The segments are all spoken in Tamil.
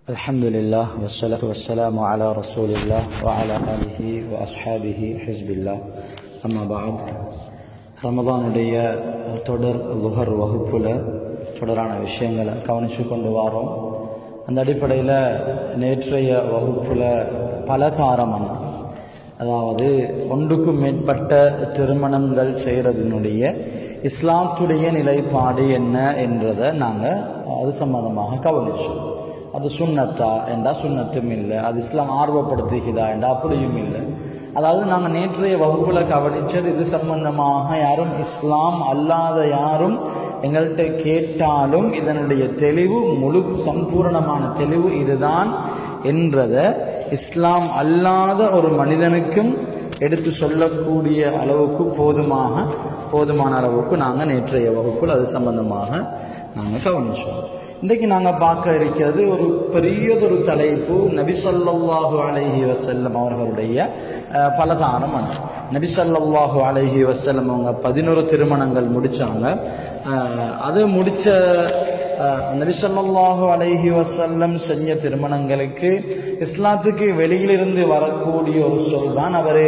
الحمد لله والصلاة والسلام على رسول الله وعلى آله وأصحابه حزب الله أما بعد ரமதானுடைய தொடர் லுஹர் வகுப்புல தொடரான விஷயங்களை கவனிச்சு கொண்டு வாரோம் அந்த அடிப்படையில் நேற்றைய வகுப்புல பலகாரமான அதாவது ஒன்றுக்கும் மேற்பட்ட திருமணங்கள் செய்கிறதுனுடைய இஸ்லாத்துடைய நிலைப்பாடு என்ன என்றதை நாங்கள் அது சம்பந்தமாக கவனிச்சோம் அது சுண்ணத்தா என்றா சுண்ணத்தும் இல்லை அது இஸ்லாம் ஆர்வப்படுத்துகிறதா என்றா அப்படியும் இல்லை அதாவது நாங்கள் நேற்றைய வகுப்புல கவனிச்சது இது சம்பந்தமாக யாரும் இஸ்லாம் அல்லாத யாரும் எங்கள்கிட்ட கேட்டாலும் இதனுடைய தெளிவு முழு சம்பூரணமான தெளிவு இதுதான் என்றத இஸ்லாம் அல்லாத ஒரு மனிதனுக்கும் எடுத்து சொல்லக்கூடிய அளவுக்கு போதுமாக போதுமான அளவுக்கு நாங்கள் நேற்றைய வகுப்பில் அது சம்பந்தமாக நாங்கள் கவனிச்சோம் இன்றைக்கு நாங்கள் பார்க்க இருக்கிறது ஒரு பெரியதொரு தலைப்பு நபிசல்லாஹு அலைஹி வசல்லம் அவர்களுடைய பலதானம் நபிசல்லாஹு அலைஹி வசல்லம் அவங்க பதினோரு திருமணங்கள் முடிச்சாங்க அது முடிச்ச நபிசல்லாஹு அலைஹி வசல்லம் செஞ்ச திருமணங்களுக்கு இஸ்லாத்துக்கு வெளியிலிருந்து வரக்கூடிய ஒரு சொல் தான் அவர்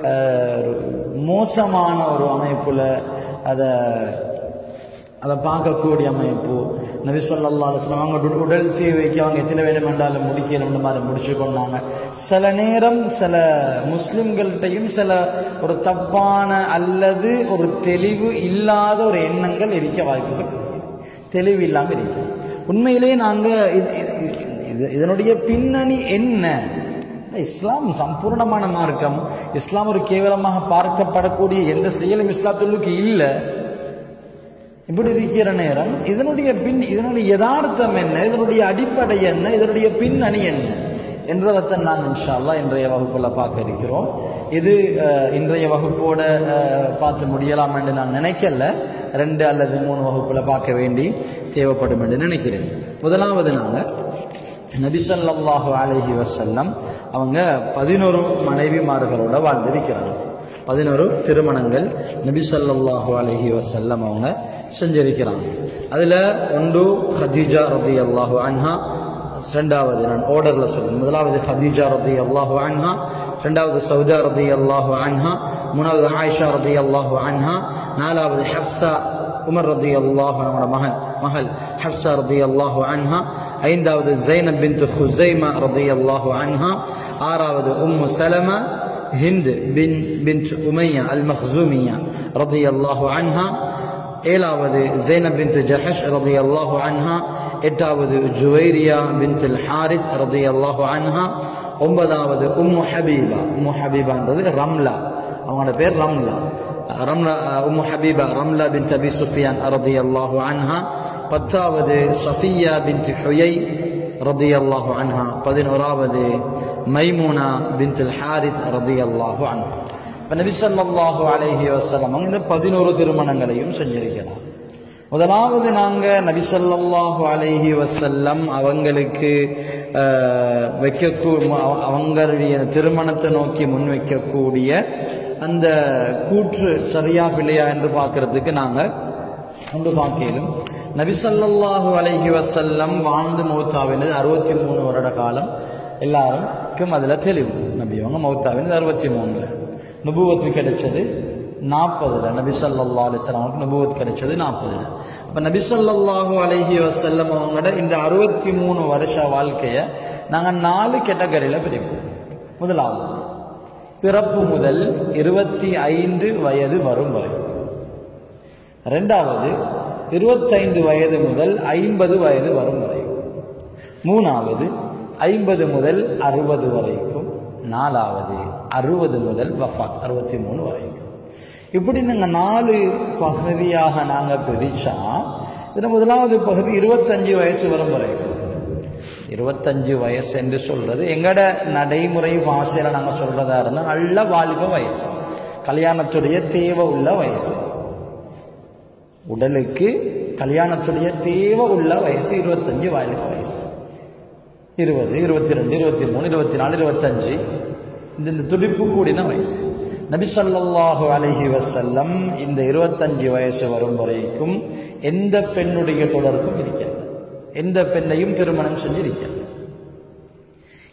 மோசமான ஒரு அமைப்புல அதை அதை பார்க்கக்கூடிய அமைப்பு நபி சொல்லா அலுவலம் அவங்க உடல் தேவைக்கு அவங்க எத்தனை வேணும் என்றாலும் முடிக்கணும் மாதிரி முடிச்சு கொண்டாங்க சில நேரம் சில முஸ்லிம்கள்கிட்டையும் சில ஒரு தப்பான அல்லது ஒரு தெளிவு இல்லாத ஒரு எண்ணங்கள் இருக்க வாய்ப்புகள் தெளிவு இல்லாமல் இருக்கு உண்மையிலே நாங்கள் இதனுடைய பின்னணி என்ன இஸ்லாம் சம்பூர்ணமான மார்க்கம் இஸ்லாம் ஒரு கேவலமாக பார்க்கப்படக்கூடிய எந்த செயலும் இஸ்லாத்துள்ளுக்கு இல்லை இப்படி இருக்கிற நேரம் இதனுடைய பின் இதனுடைய யதார்த்தம் என்ன இதனுடைய அடிப்படை என்ன இதனுடைய பின்னணி என்ன என்றதைத்தான் நான் இன்ஷால்லா இன்றைய வகுப்பில் பார்க்க இருக்கிறோம் இது இன்றைய வகுப்போட பார்த்து முடியலாம் என்று நான் நினைக்கல ரெண்டு அல்லது மூணு வகுப்பில் பார்க்க வேண்டி தேவைப்படும் என்று நினைக்கிறேன் முதலாவது நாங்கள் நபிசல்லாஹு அலஹி வசல்லம் அவங்க பதினோரு மனைவிமார்களோட வாழ்ந்திருக்கிறாங்க பதினோரு திருமணங்கள் நபி சல்லாஹூ அலஹி வசல்லம் அவங்க செஞ்சிருக்கிறாங்க அதில் ஒன்று ஹதீஜா ரபி அல்லாஹு அன்ஹா ரெண்டாவது நான் ஓர்டரில் சொல்றேன் முதலாவது ஹதீஜா ரபி அல்லாஹு அன்ஹா ரெண்டாவது சவுதா ரபி அல்லாஹு அன்ஹா மூணாவது ஆயிஷா ரபி அல்லாஹு அன்ஹா நாலாவது ஹப்சா உமர் ரதி அல்லாஹு அவனோட மகன் மகள் ஹப்சா ரதி அல்லாஹு அன்ஹா ஐந்தாவது ஜைனப் பின் ஹுசைமா ரதி அல்லாஹு அன்ஹா ஆறாவது உம்மு சலமா ஹிந்த் பின் பின் உமையா அல் மஹ்சூமியா ரதி அல்லாஹு அன்ஹா ஏழாவது ஜெய்னப் பின் ஜஹஷ் ரதி அல்லாஹு அன்ஹா எட்டாவது ஜுவைரியா பின் ஹாரித் ரதி அல்லாஹு அன்ஹா ஒன்பதாவது உம்மு ஹபீபா உம்மு ஹபீபான்றது ரம்லா அவங்களோட பேர் ரம்லா ரம்லா உம்மு ஹபீபா ரம்லா பின் அபி சுஃபியான் ரதி அல்லாஹு அன்ஹா பத்தாவது சஃபியா பின் ஹுயை ரதி அல்லாஹு அன்ஹா பதினோராவது மைமூனா பின் ஹாரித் ரதி அல்லாஹு அன்ஹா இப்போ நபி சொல்லாஹு அலஹி வசலம் இந்த பதினோரு திருமணங்களையும் செஞ்சிருக்கிறார் முதலாவது நாங்கள் நபி சொல்லாஹு அலஹி வசல்லம் அவங்களுக்கு வைக்க அவங்களுடைய திருமணத்தை நோக்கி முன் வைக்கக்கூடிய அந்த கூற்று சரியா பிள்ளையா என்று பார்க்கறதுக்கு நாங்கள் கொண்டு பார்க்கலும் நபிசல்லாஹு அலஹி வசல்லம் வாழ்ந்து மௌத்தாவினது அறுபத்தி மூணு வருட காலம் எல்லாருக்கும் அதில் தெளிவு நபி அவங்க மௌத்தாவினது அறுபத்தி மூணில் நுபுவத்து கிடைச்சது நாற்பதுல நபி சல்லா அலிஸ்லாமுக்கு நுபுவத் கிடைச்சது நாற்பதுல அப்ப நபி சொல்லாஹு அலஹி வசல்லம் அவங்களோட இந்த அறுபத்தி மூணு வருஷ வாழ்க்கைய நாங்க நாலு கேட்டகரியில பிரிப்போம் முதலாவது பிறப்பு முதல் இருபத்தி ஐந்து வயது வரும் வரை ரெண்டாவது இருபத்தைந்து வயது முதல் ஐம்பது வயது வரும் வரைக்கும் மூணாவது ஐம்பது முதல் அறுபது வரைக்கும் நாலாவது அறுபது முதல் வஃபாத் அறுபத்தி மூணு வரைக்கும் இப்படி நாங்கள் நாலு பகுதியாக நாங்கள் பிரிச்சா இதில் முதலாவது பகுதி இருபத்தஞ்சு வயசு வரும் வரைக்கும் இருபத்தஞ்சு வயசு என்று சொல்றது எங்கட நடைமுறை பாஷையில நாங்கள் சொல்றதா இருந்தால் நல்ல வாலிப வயசு கல்யாணத்துடைய தேவை உள்ள வயசு உடலுக்கு கல்யாணத்துடைய தேவை உள்ள வயசு இருபத்தஞ்சு வாலிப வயசு இருபது இருபத்தி ரெண்டு இருபத்தி மூணு இருபத்தி நாலு இருபத்தஞ்சு இந்த துடிப்பு கூடின வயசு நபி ஸல்லல்லாஹு அலைஹி வஸல்லம் இந்த இருபத்தஞ்சு வயசு வரும் வரைக்கும் எந்த பெண்ணுடைய தொடர்பும் இருக்கிறது எந்த பெண்ணையும் திருமணம் செஞ்சிருக்கிறது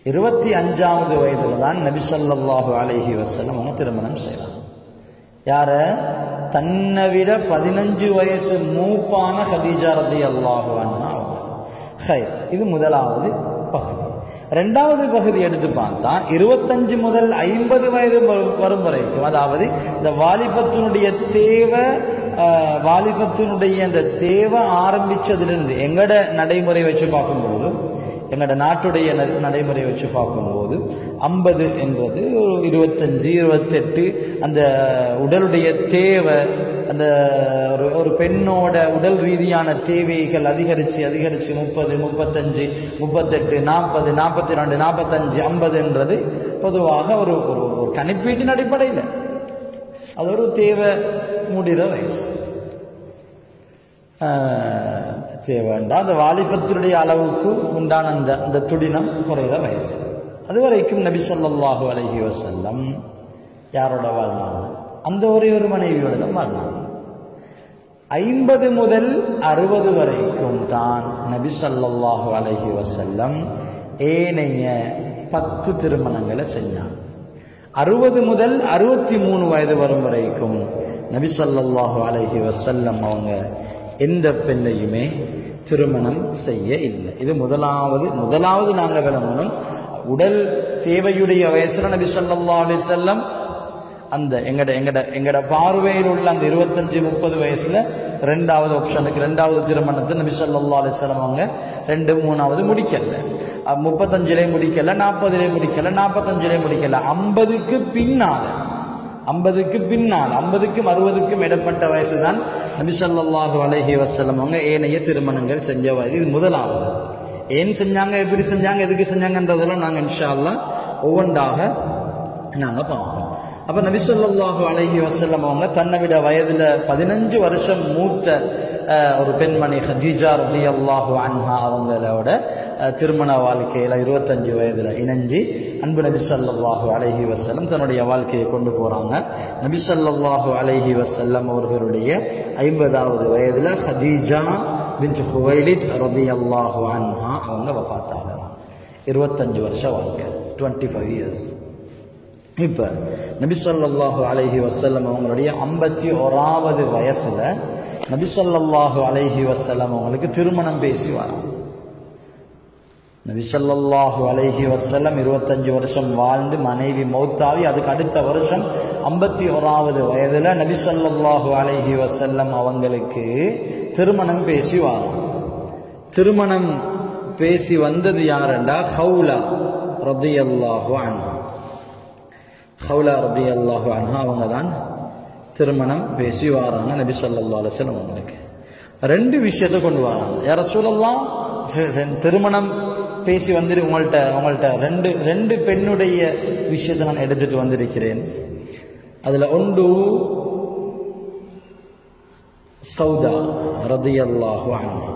இருபத்தி அஞ்சாவது வயதுல தான் நபி ஸல்லல்லாஹு அலைஹி வஸல்லம் அவங்க திருமணம் செய்யலாம் யார தன்னை விட பதினஞ்சு வயசு மூப்பான ஹதீஜா ரதி அல்லாஹு அன்ஹா அவங்க ஹைர் இது முதலாவது பகுதி ரெண்டாவது பகுதி எடுத்து பார்த்தா இருபத்தஞ்சு முதல் ஐம்பது வயது வரு- வரும் வரைக்கும் அதாவது இந்த வாலிபத்தினுடைய தேவை ஆஹ், வாலிபத்தினுடைய அந்த தேவை ஆரம்பிச்சதிலிருந்து எங்கட நடைமுறை வச்சு பார்க்கும்போது எங்களோட நாட்டுடைய ந- நடைமுறை வச்சு பார்க்கும்போது ஐம்பது என்பது ஒரு இருபத்தஞ்சு இருபத்தெட்டு அந்த உடலுடைய தேவை அந்த ஒரு ஒரு பெண்ணோட உடல் ரீதியான தேவைகள் அதிகரித்து அதிகரித்து முப்பது முப்பத்தஞ்சு முப்பத்தெட்டு நாற்பது நாற்பத்தி ரெண்டு நாற்பத்தஞ்சு ஐம்பதுன்றது பொதுவாக ஒரு ஒரு ஒரு கணிப்பீட்டின் அடிப்படையில் அது ஒரு தேவை முடிகிற வயசு ஆஹ், தேவைண்டா அந்த வாலிபத்தினுடைய அளவுக்கு உண்டான அந்த அந்த துடினம் குறைகிற வயசு அது வரைக்கும் நபி ஸல்லல்லாஹு அலைஹி வஸல்லம் யாரோட வாழ்நாள் அந்த ஒரே ஒரு மனைவியோட தான் வாழ்நாள் ஐம்பது முதல் அறுபது வரைக்கும் தான் நபி ஸல்லல்லாஹு அலைஹி வஸல்லம் ஏனைய பத்து திருமணங்களை செஞ்சாங்க அறுபது முதல் அறுபத்தி மூணு வயது வரும் வரைக்கும் நபி ஸல்லல்லாஹு அலைஹி வஸல்லம் அவங்க எந்த பெண்ணையுமே திருமணம் செய்ய இல்லை இது முதலாவது முதலாவது நாங்க விளங்கணும் உடல் தேவையுடைய வயசுல நபி ஸல்லல்லாஹு அலைஹி வஸல்லம் அந்த எங்கட எங்கட எங்கட பார்வையில் உள்ள அந்த இருபத்தஞ்சு முப்பது வயசுல ரெண்டாவது ஆப்ஷனுக்கு ரெண்டாவது திருமணத்தை நபி ஸல்லல்லாஹு அலைஹி வஸல்லம் அவங்க ரெண்டு மூணாவது முடிக்கல அஹ் முப்பத்தஞ்சுலே முடிக்கல நாற்பதுலே முடிக்கல நாற்பத்தஞ்சுலே முடிக்கல ஐம்பதுக்கு பின்னால ஐம்பதுக்கு பின்னால் ஐம்பதுக்கும் அறுபதுக்கும் இடப்பட்ட வயசு தான் நபி ஸல்லல்லாஹு அலைஹி வஸல்லம் அவங்க ஏனைய திருமணங்கள் செஞ்ச வயது இது முதலாவது ஏன் செஞ்சாங்க எப்படி செஞ்சாங்க எதுக்கு செஞ்சாங்கன்றதெல்லாம் நாங்க இன்ஷா அல்லாஹ் ஒவ்வொன்றாக நாங்க பார்ப்போம் அப்ப நபி ஸல்லல்லாஹு அலைஹி வஸல்லம் அவங்க தன்னை விட வயதுல பதினஞ்சு வருஷம் மூத்த அஹ், ஒரு பெண்மணி ஹதீஜா ரலியல்லாஹு அன்ஹா அவங்களோட அஹ், திருமண வாழ்க்கையில இருபத்தஞ்சு வயதுல இணைஞ்சு அன்பு நபி ஸல்லல்லாஹு அலைஹி வஸல்லம் தன்னுடைய வாழ்க்கையை கொண்டு போறாங்க நபி ஸல்லல்லாஹு அலைஹி வஸல்லம் அவர்களுடைய ஐம்பதாவது வயதுல ஹதீஜா பின்த் ஹுவைலித் ரலியல்லாஹு அன்ஹா அவங்க வஃபாத்தாகிறாங்க இருபத்தஞ்சு வருஷ வாழ்க்கை டுவெண்ட்டி ஃபைவ் இயர்ஸ் இப்ப நபி ஸல்லல்லாஹு அலைஹி வஸல்லம் அவங்களுடைய ஐம்பத்தி ஓராவது வயசுல நபி ஸல்லல்லாஹு அலைஹி வஸல்லம் அவங்களுக்கு திருமணம் பேசி வராங்க நபி ஸல்லல்லாஹு அலைஹி வஸல்லம் இருபத்தஞ்சு வருஷம் வாழ்ந்து மனைவி மௌத்தாவி அதுக்கு அடுத்த வருஷம் ஐம்பத்தி ஓராவது வயதுல நபி ஸல்லல்லாஹு அலைஹி வஸல்லம் அவங்களுக்கு திருமணம் பேசி வராங்க திருமணம் பேசி வந்தது யாருண்டா ஹவுலா ரதியல்லாஹு அன்ஹா ஹவுலா ரதியல்லாஹு அன்ஹா அவங்க தான் திருமணம் பேசி வராங்க நபி ஸல்லல்லாஹு அலைஹி வஸல்லம் அவங்களுக்கு ரெண்டு விஷயத்தை கொண்டு வராங்க யார சொல்லலாம் திருமணம் பேசி வந்துரு உங்கள்ட்ட உங்கள்ட்ட ரெண்டு ரெண்டு பெண்ணுடைய விஷயத்தை நான் எடுத்துட்டு வந்திருக்கிறேன் அதுல ஒன்று சௌதா ரதியல்லாஹு அன்ஹா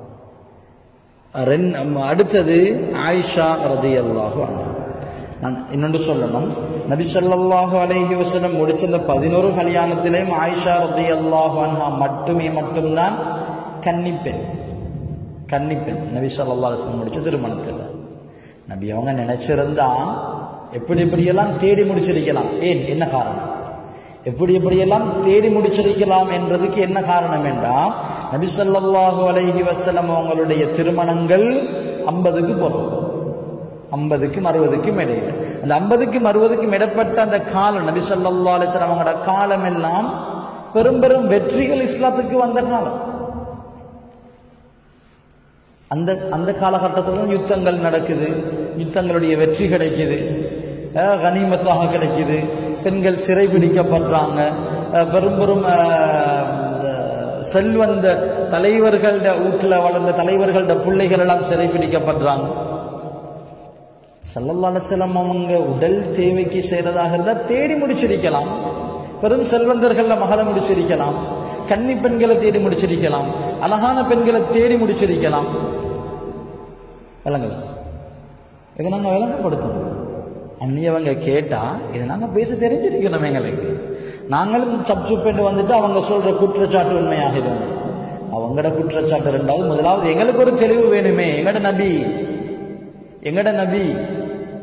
ரெண் அடுத்தது ஆயிஷா ரதியல்லாஹு அன்ஹா நான் இன்னொன்று சொல்லணும் நபி ஸல்லல்லாஹு அலைஹி வஸல்லம் முடிச்ச இந்த பதினோரு கல்யாணத்திலேயும் ஆயிஷா ரதியல்லாஹு அன்ஹா மட்டுமே மட்டும்தான் கன்னிப்பெண் கன்னிப்பெண் நபி ஸல்லல்லாஹு அலைஹி வஸல்லம் முடிச்ச திருமணத்தில் நபி அவங்க நினைச்சிருந்தா எப்படி எப்படியெல்லாம் தேடி முடிச்சிருக்கலாம் ஏன் என்ன காரணம் எப்படி எப்படியெல்லாம் தேடி முடிச்சிருக்கலாம் என்றதுக்கு என்ன காரணம் என்றால் நபி ஸல்லல்லாஹு அலைஹி வஸல்லம் அவங்களுடைய திருமணங்கள் ஐம்பதுக்கு போறோம் ஐம்பதுக்கும் அறுபதுக்கும் இடையில அந்த ஐம்பதுக்கும் அறுபதுக்கும் இடப்பட்ட அந்த காலம் நபி ஸல்லல்லாஹு அலைஹி வஸல்லம் அவங்களோட காலம் எல்லாம் பெரும் பெரும் வெற்றிகள் இஸ்லாத்துக்கு வந்த காலம் அந்த அந்த காலகட்டத்தில் தான் யுத்தங்கள் நடக்குது யுத்தங்களுடைய வெற்றி கிடைக்குது அஹ் கனிமத்தாக கிடைக்குது பெண்கள் சிறை பிடிக்கப்படுறாங்க அஹ் பெரும் பெரும் அஹ், இந்த செல்வந்த தலைவர்கள்ட வீட்டில் வளர்ந்த தலைவர்கள்ட பிள்ளைகள் எல்லாம் சிறை பிடிக்கப்படுறாங்க சல்லல்லா அலிஸ்லாம் அவங்க உடல் தேவைக்கு செய்யறதாக இருந்தால் தேடி முடிச்சிருக்கலாம் பெரும் செல்வந்தர்கள்ல மகளை முடிச்சிருக்கலாம் கன்னி பெண்களை தேடி முடிச்சிருக்கலாம் அழகான பெண்களை தேடி முடிச்சிருக்கலாம் விளங்குது இதை நாங்க விளங்கப்படுத்தணும் அந்நியவங்க கேட்டா இதை நாங்க பேச தெரிஞ்சிருக்கணும் எங்களுக்கு நாங்களும் சப்சுப்பெண்டு வந்துட்டு அவங்க சொல்ற குற்றச்சாட்டு உண்மையாகிடும் அவங்களோட குற்றச்சாட்டு ரெண்டாவது முதலாவது எங்களுக்கு ஒரு தெளிவு வேணுமே எங்கட நபி எங்கட நபி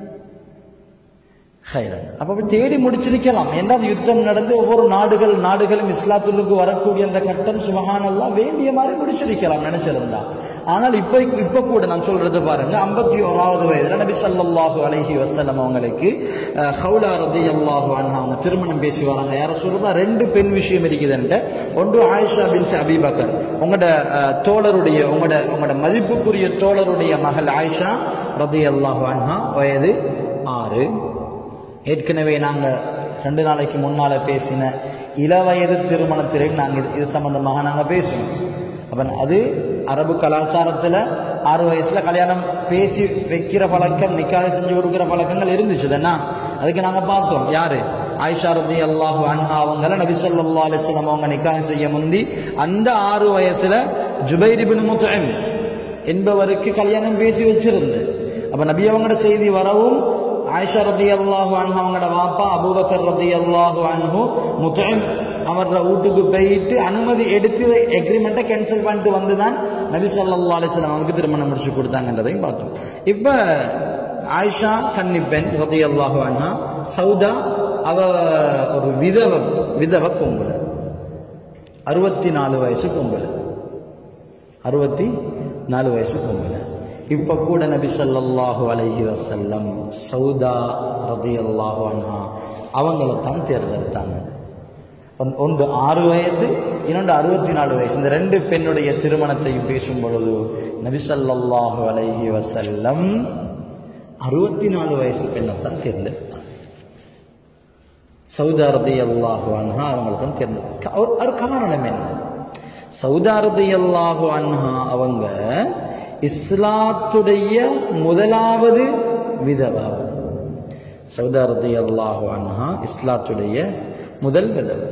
ஹைரன் அப்ப அப்படி தேடி முடிச்சிருக்கலாம் என்றால் யுத்தம் நடந்து ஒவ்வொரு நாடுகள் நாடுகளும் இஸ்லாத்துக்கு வரக்கூடிய அந்த கட்டம் சுபஹானல்லாம் வேண்டிய மாதிரி முடிச்சிருக்கலாம் நினைச்சிருந்தா ஆனால் இப்ப இப்ப கூட நான் சொல்றது பாருங்க ஐம்பத்தி ஓராவது வயதுல நபி ஸல்லல்லாஹு அலைஹி வஸல்லம் அவங்களுக்கு அஹ், ஹவுலா ரலியல்லாஹு அன்ஹா அவங்க திருமணம் பேசி வராங்க யார சொல்றா ரெண்டு பெண் விஷயம் இருக்குதுன்ட்டு ஒன்று ஆயிஷா பின்த் அபிபக்கர் உங்களோட அஹ், தோழருடைய உங்களோட உங்களோட மதிப்புக்குரிய தோழருடைய மகள் ஆயிஷா ரலியல்லாஹு அன்ஹா வயது ஆறு ஏற்கனவே நாங்க ரெண்டு நாளைக்கு முன்னால பேசின இளவயது திருமணத்திலே நாங்க இது- இது சம்பந்தமாக நாங்க பேசணும் அப்ப அது அரபு கலாச்சாரத்துல ஆறு வயசுல கல்யாணம் பேசி வைக்கிற பழக்கம் நிக்காக செஞ்சு கொடுக்கிற பழக்கங்கள் இருந்துச்சு தானே அதுக்கு நாங்க பார்த்தோம் யாரு ஆயிஷா ரதி அல்லாஹு அன்ஹா அவங்கள நபி ஸல்லல்லாஹு அலைஹி வஸல்லம் அவங்க நிக்காக செய்ய முந்தி அந்த ஆறு வயசுல ஜுபைர் இப்னு முத்இம் என்பவருக்கு கல்யாணம் பேசி வச்சிருந்து அப்ப நபி அவங்களோட செய்தி வரவும் ஆயிஷா ரதி அல்லாஹு அன்ஹு அவங்களோட வாப்பா அபூபக்கர் ரதி அல்லாஹு அன்ஹு முத்தைம் அவரோட வீட்டுக்கு போயிட்டு அனுமதி எடுத்து எக்ரிமெண்ட்டை கேன்சல் பண்ணிட்டு வந்து தான் நபி ஸல்லல்லாஹு அலைஹி வஸல்லம் அவங்களுக்கு திருமணம் முடிச்சு கொடுத்தாங்கன்றதையும் பார்த்தோம் இப்ப ஆயிஷா கன்னி பெண் ரதி அல்லாஹு அன்ஹா சௌதா அவ ஒரு விதவ விதவ பொம்பளை அறுபத்தி நாலு வயசு பொம்பளை அறுபத்தி நாலு வயசு பொம்பளை இப்ப கூட நபி ஸல்லல்லாஹு அலைஹி வஸல்லம் சௌதா ரதியல்லாஹு அன்ஹா அவங்கள தான் தேர்ந்தெடுத்தாங்க ஒன்- ஒன்று ஆறு வயசு இன்னொன்று அறுபத்தி நாலு வயசு இந்த ரெண்டு பெண்ணுடைய திருமணத்தையும் பேசும் பொழுது நபி ஸல்லல்லாஹு அலைஹி வஸல்லம் அறுபத்தி நாலு வயசு பெண்ணை தான் தேர்ந்தெடுத்தாங்க சௌதாரதி அல்லாஹு அன்ஹா அவங்களை தான் தேர்ந்தெடுக்க ஒரு ஒரு காரணம் என்ன சௌதாரதி அல்லாஹு அன்ஹா அவங்க இஸ்லாத்துடைய முதலாவது விதவா சௌதாரதி அல்லாஹு அன்ஹா இஸ்லாத்துடைய முதல் விதவை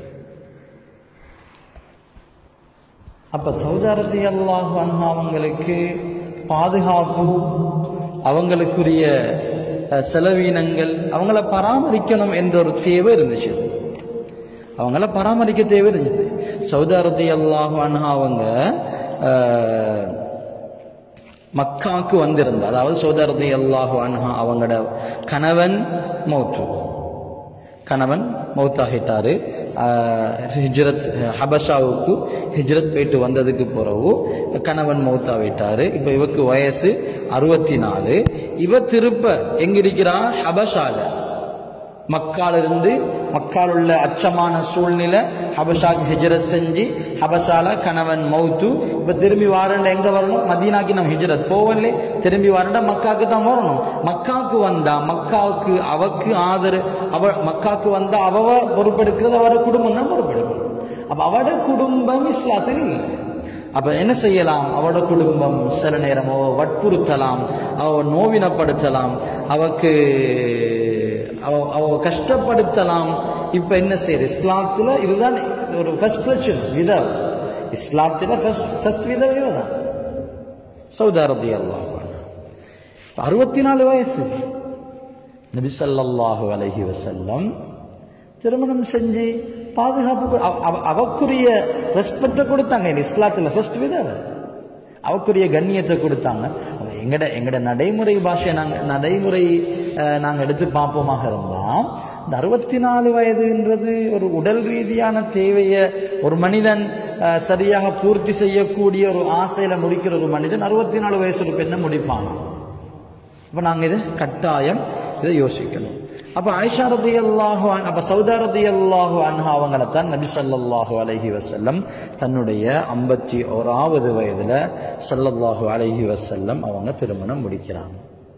அப்ப சௌதாரதி அல்லாஹு அன்ஹா அவங்களுக்கு பாதுகாப்பு அவங்களுக்குரிய அஹ், செலவீனங்கள் அவங்கள பராமரிக்கணும் என்ற ஒரு தேவை இருந்துச்சு அவங்கள பராமரிக்க தேவை இருந்துச்சு சௌதாரதி அல்லாஹு அன்ஹா அவங்க அஹ், மக்காக்கு வந்திருந்தா அதாவது சௌதாரதி அல்லாஹு அன்ஹா அவங்களோட கணவன் மௌத்து கணவன் மௌத்தாகிட்டாரு ஆஹ் ஹிஜ்ரத் ஹபஷாவுக்கு ஹிஜ்ரத் போயிட்டு வந்ததுக்கு பிறகு கணவன் மௌத்தாவிட்டாரு இப்ப இவக்கு வயசு அறுபத்தி நாலு இவ திருப்ப எங்க இருக்கிறா ஹபஷால மக்கால இருந்து மக்கால் உள்ள அச்சமான சூழ்நிலை ஹபஷாக்கு ஹிஜ்ரத் செஞ்சு ஹபஷால கணவன் மௌத்து இப்ப திரும்பி வாரண்ட எங்க வரணும் மதீனாக்கு நம்ம ஹிஜ்ரத் போவலே திரும்பி வாரண்ட மக்காக்கு தான் வரணும் மக்காக்கு வந்தா மக்காவுக்கு அவக்கு ஆதர அவ மக்காக்கு வந்தா அவ பொறுப்பெடுக்கிறது அவட குடும்பம் தான் பொறுப்பெடுக்கணும் அப்ப அவட குடும்பம் இஸ்லாத்தில் இல்லை அப்ப என்ன செய்யலாம் அவட குடும்பம் சில நேரம் அவ வற்புறுத்தலாம் அவ நோவினப்படுத்தலாம் அவக்கு அவ அவ கஷ்டப்படுத்தலாம் இப்ப என்ன செய்யுது இஸ்லாத்துல இதுதான் ஒரு ஃபர்ஸ்ட் பிரச்சனை விதவ இஸ்லாத்துல ஃபர்ஸ்ட் ஃபர்ஸ்ட் விதவை தான் சௌதாரதி அல்லாஹ் அறுபத்தி நாலு வயசு நபி ஸல்லல்லாஹு அலைஹி வஸல்லம் திருமணம் செஞ்சு பாதுகாப்பு கொ- அவ- அவ- அவக்குரிய ரெஸ்பெக்ட கொடுத்தாங்க இந்த இஸ்லாத்துல ஃபர்ஸ்ட் விதவை அவக்குரிய கண்ணியத்தை கொடுத்தாங்க அப்ப எங்கட எங்கட நடைமுறை பாஷை நாங்க நடைமுறை அஹ், நாங்க எடுத்து பார்ப்போமாக இருந்தா இந்த அறுபத்தி நாலு வயதுன்றது ஒரு உடல் ரீதியான தேவையை ஒரு மனிதன் அஹ், சரியாக பூர்த்தி செய்யக்கூடிய ஒரு ஆசையில முடிக்கிற ஒரு மனிதன் அறுபத்தி நாலு வயசு ஒரு பெண்ணை முடிப்பாங்க அப்ப நாங்க இதை கட்டாயம் இதை யோசிக்கணும் அப்ப ஆயிஷா ரதி அல்லாஹு அப்ப சௌதா ரதி அல்லாஹு அன்ஹா அவங்களை தான் நபி ஸல்லல்லாஹு அலைஹி வஸல்லம் தன்னுடைய ஐம்பத்தி ஓராவது வயதுல ஸல்லல்லாஹு அலைஹி வஸல்லம் அவங்க திருமணம் முடிக்கிறாங்க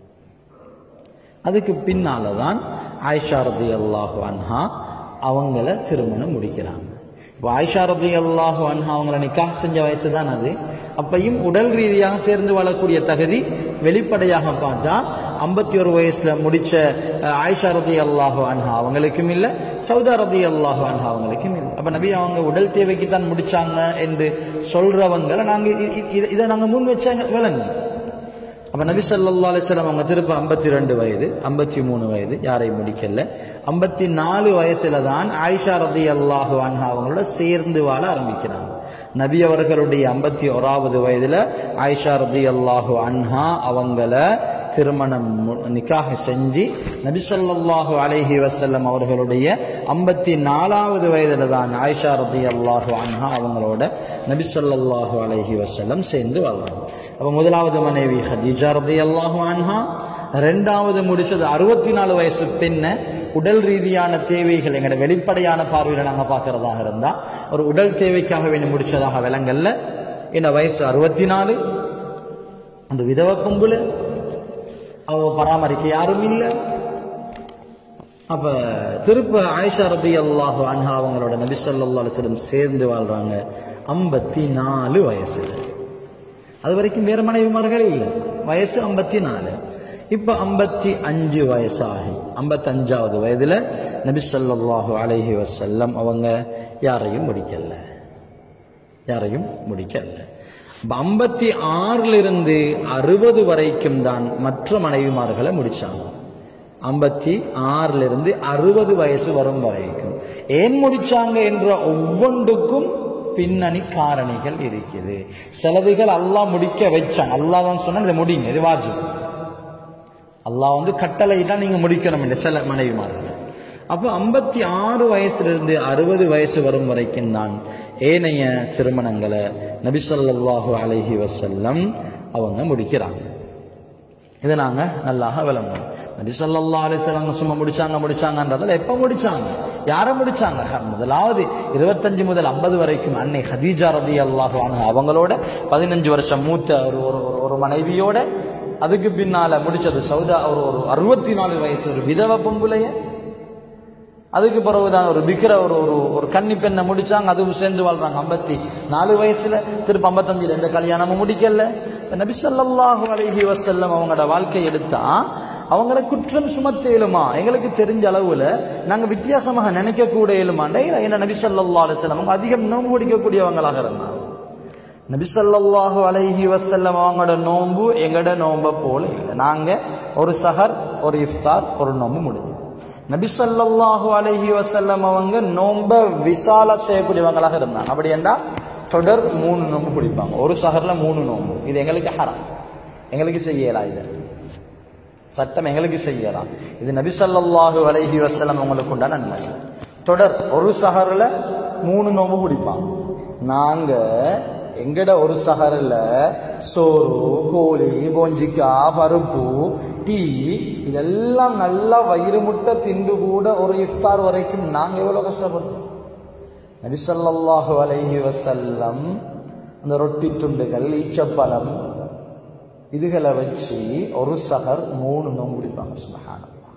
அதுக்கு பின்னால தான் ஆயிஷா ரதி அல்லாஹு அன்ஹா அவங்கள திருமணம் முடிக்கிறாங்க இப்போ ஆயிஷா ரதி அல்லாஹு அன்ஹா அவங்கள நிக்காஹ் செஞ்ச வயசு தான் அது அப்பையும் உடல் ரீதியாக சேர்ந்து வாழக்கூடிய தகுதி வெளிப்படையாக பார்த்தா ஐம்பத்தி ஒரு வயசுல முடிச்ச அஹ், ஆயிஷா ரதி அல்லாஹு அன்ஹா அவங்களுக்கும் இல்ல சௌதா ரதி அல்லாஹு அன்ஹா அவங்களுக்கும் இல்லை அப்ப நபி அவங்க உடல் தேவைக்கு தான் முடிச்சாங்க என்று சொல்றவங்களை நாங்க இ- இ- இதை- இதை நாங்க முன் வச்சாங்க விளங்க அப்ப நபி ஸல்லல்லாஹு அலைஹி வஸல்லம் அவங்க திருப்ப 52 வயது 53 வயது யாரையும் முடிக்கல 54 வயசுல தான் ஆயிஷா ரலியல்லாஹு அன்ஹா அவங்களோட சேர்ந்து வாழ ஆரம்பிக்கிறாங்க நபி அவர்களுடைய 51வது வயதுல ஆயிஷா ரலியல்லாஹு அன்ஹா அவங்கள திருமணம் மு- நிக்காஹ் செஞ்சு நபிசல்லாஹு அலைஹி வசல்லம் அவர்களுடைய ஐம்பத்தி நாலாவது வயதுல தான் ஆயிஷா ரதி அல்லாஹு அன்ஹா அவங்களோட நபிசல்லாஹு அலைஹி வசல்லம் சேர்ந்து வாழ்றாங்க அப்ப முதலாவது மனைவி ஹதீஜா ரதி அல்லாஹு அன்ஹா ரெண்டாவது முடிச்சது அறுபத்தி நாலு வயசு பெண்ண உடல் ரீதியான தேவைகள் எங்களோட வெளிப்படையான பார்வையில நாங்க பார்க்கறதாக இருந்தா ஒரு உடல் தேவைக்காக வேண்டி முடிச்சதாக விலங்கல்ல என்ன வயசு அறுபத்தி நாலு அந்த விதவ கும்புல அவ பராமரிக்க யாரும் இல்லை அப்ப திருப்ப ஆயிஷா ரபி அல்லாஹு அன்ஹா அவங்களோட நபி ஸல்லல்லாஹு அலைஹி வஸல்லம் சேர்ந்து வாழ்றாங்க ஐம்பத்தி நாலு வயசுல அது வரைக்கும் வேற மனைவிமார்கள் இல்லை வயசு ஐம்பத்தி நாலு இப்ப ஐம்பத்தி அஞ்சு வயசாகி ஐம்பத்தஞ்சாவது வயதுல நபி ஸல்லல்லாஹு அலைஹி வஸல்லம் அவங்க யாரையும் முடிக்கல யாரையும் முடிக்கல ஐம்பத்தி ஆறுல இருந்து அறுபது வரைக்கும் தான் மற்ற மனைவிமார்களை முடிச்சாங்க ஐம்பத்தி ஆறுல இருந்து அறுபது வயசு வரும் வரைக்கும் ஏன் முடிச்சாங்க என்ற ஒவ்வொன்றுக்கும் பின்னணி காரணிகள் இருக்குது சிலதுகள் அல்லாஹ் முடிக்க வச்சான் அல்லாஹ் தான் சொன்னா இதை முடிங்க இது வாஜிப் அல்லாஹ் வந்து கட்டளையிட்டா நீங்க முடிக்கணும் இல்லை சில மனைவிமார்கள் அப்போ ஐம்பத்தி ஆறு வயசுல இருந்து அறுபது வயசு வரும் வரைக்கும் தான் ஏனைய திருமணங்களை நபிசல்லாஹு அலைஹி வசல்லம் அவங்க முடிக்கிறாங்க இதை நாங்க நல்லாக விளங்கணும் நபி ஸல்லல்லாஹு அலைஹி வஸல்லம் சும்மா முடிச்சாங்க முடிச்சாங்கன்றதுல எப்ப முடிச்சாங்க யாரை முடிச்சாங்க முதலாவது இருபத்தஞ்சு முதல் ஐம்பது வரைக்கும் அன்னை ஹதீஜா ரதி அல்லாஹு அவங்களோட பதினஞ்சு வருஷம் மூத்த ஒரு ஒரு ஒரு- ஒரு மனைவியோட அதுக்கு பின்னால முடிச்சது சௌதா ஒரு ஒரு அறுபத்தி நாலு வயசு ஒரு விதவ பொம்புலைய அதுக்கு பிறகுதான் ஒரு விக்கிர ஒரு ஒரு ஒரு கன்னி பெண்ணை முடிச்சாங்க அதுவும் சேர்ந்து வாழ்றாங்க ஐம்பத்தி நாலு வயசுல திருப்ப ஐம்பத்தஞ்சுல எந்த கல்யாணமும் முடிக்கல நபி ஸல்லல்லாஹு அலைஹி வஸல்லம் அவங்களோட வாழ்க்கை எடுத்தா அவங்கள குற்றம் சுமத்த இயலுமா எங்களுக்கு தெரிஞ்ச அளவுல நாங்க வித்தியாசமாக நினைக்க கூட இயலுமாண்டே என்ன நபி ஸல்லல்லாஹு அலைஹி வஸல்லம் அவங்க அதிகம் நோன்பு பிடிக்கக்கூடியவங்களாக இருந்தாங்க நபி ஸல்லல்லாஹு அலைஹி வஸல்லம் அவங்களோட நோன்பு எங்கட நோம்ப போல இல்லை நாங்க ஒரு சஹர் ஒரு இஃப்தார் ஒரு நோன்பு முடிஞ்சு நபி ஸல்லல்லாஹு அலைஹி வஸல்லம் அவங்க நோம்ப விசால செய்யக்கூடியவங்களாக இருந்தாங்க அப்படி என்றா தொடர் மூணு நோன்பு பிடிப்பாங்க ஒரு சஹர்ல மூணு நோன்பு இது எங்களுக்கு ஹராம் எங்களுக்கு செய்யலாம் இது சட்டம் எங்களுக்கு செய்யலாம் இது நபி ஸல்லல்லாஹு அலைஹி வஸல்லம் அவங்களுக்கு உண்டான நன்மை தொடர் ஒரு சஹர்ல மூணு நோம்பு பிடிப்பாங்க நாங்க எங்கட ஒரு சஹரில் சோறு கோழி போஞ்சிக்கா பருப்பு டீ இதெல்லாம் நல்லா வயிறு முட்டை திண்டு கூட ஒரு இஃப்தார் வரைக்கும் நாங்க எவ்வளவு கஷ்டப்பட்டோம் நபி ஸல்லல்லாஹு அலைஹி வஸல்லம் அந்த ரொட்டி துண்டுகள் ஈச்சப்பழம் இதுகளை வச்சு ஒரு சஹர் மூணு நோம்பு பிடிப்பாங்க சுபஹானல்லாஹ்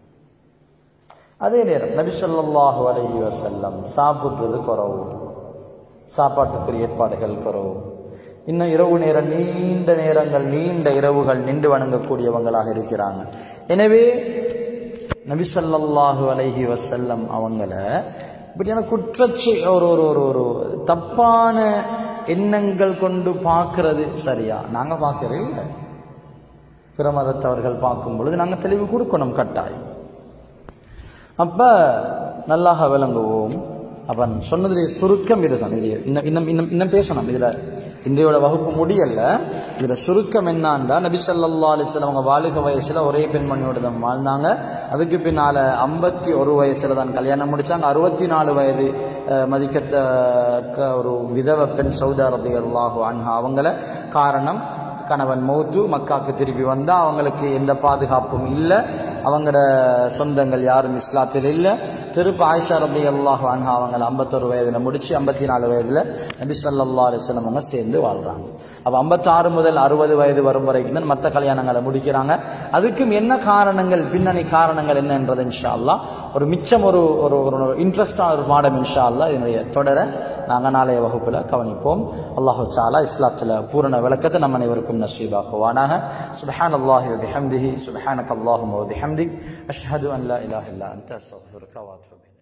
அதே நேரம் நபி ஸல்லல்லாஹு அலைஹி வஸல்லம் சாப்பிடுறது குறவு சாப்பாட்டுக்குரிய ஏற்பாடுகள் குறவு இன்னும் இரவு நேரம் நீண்ட நேரங்கள் நீண்ட இரவுகள் நின்று வணங்கக்கூடியவங்களாக இருக்கிறாங்க எனவே நபி ஸல்லல்லாஹு அலைஹி வஸல்லம் அவங்கள இப்படியான குற்றச்சி ஒரு ஒரு ஒரு ஒரு தப்பான எண்ணங்கள் கொண்டு பார்க்கிறது சரியா நாங்க பார்க்கறது இல்லை பிற மதத்தவர்கள் பார்க்கும் பொழுது நாங்க தெளிவு கொடுக்கணும் கட்டாயம் அப்ப நல்லாக விளங்குவோம் அவன் சொன்னதுடைய சுருக்கம் இதுதான் இது இன்னும் இன்னும் இன்னும் இன்னும் பேசணும் இதுல இன்றையோட வகுப்பு முடியல இதுல சுருக்கம் என்னான்டா நபி ஸல்லல்லாஹு அலைஹி வஸல்லம் அவங்க வாலிக வயசுல ஒரே பெண்மணியோட தான் வாழ்ந்தாங்க அதுக்கு பின்னால ஐம்பத்தி ஒரு வயசுல தான் கல்யாணம் முடிச்சாங்க அறுபத்தி நாலு வயது அஹ், மதிக்கத்தக்க ஒரு விதவ பெண் சௌதா ரலியல்லாஹு அன்ஹா அவங்கள காரணம் கணவன் மௌத்து மக்காக்கு திருப்பி வந்தா அவங்களுக்கு எந்த பாதுகாப்பும் இல்லை அவங்களோட சொந்தங்கள் யாரும் இஸ்லாத்தில் இல்லை திருப்ப ஆயிஷா ரபி அல்லாஹ் அன்ஹா அவங்களை ஐம்பத்தொரு வயதுல முடிச்சு ஐம்பத்தி நாலு வயதுல நபி ஸல்லல்லாஹு அலைஹி வஸல்லம் அவங்க சேர்ந்து வாழ்றாங்க அப்ப ஐம்பத்தாறு முதல் அறுபது வயது வரும் வரைக்கும் தான் மற்ற கல்யாணங்களை முடிக்கிறாங்க அதுக்கும் என்ன காரணங்கள் பின்னணி காரணங்கள் என்னன்றது இன்ஷா அல்லாஹ் ஒரு மிச்சம் ஒரு ஒரு ஒரு இன்ட்ரெஸ்டான ஒரு பாடம் இன்ஷா அல்லாஹ் இதனுடைய தொடர நாங்கள் நாளைய வகுப்புல கவனிப்போம் அல்லாஹு தாலா இஸ்லாத்தில் பூரண விளக்கத்தை நம்ம அனைவருக்கும் நசீபாக்குவானாக சுபஹான் அல்லாஹி வபிஹம்திஹி சுபஹானக் அல்லாஹும் வபிஹம்திக் அஷ்ஹது அன் லா இலாஹ இல்லா அன்த அஸ்தக்ஃபிருக வ அத்தூபு இலைக்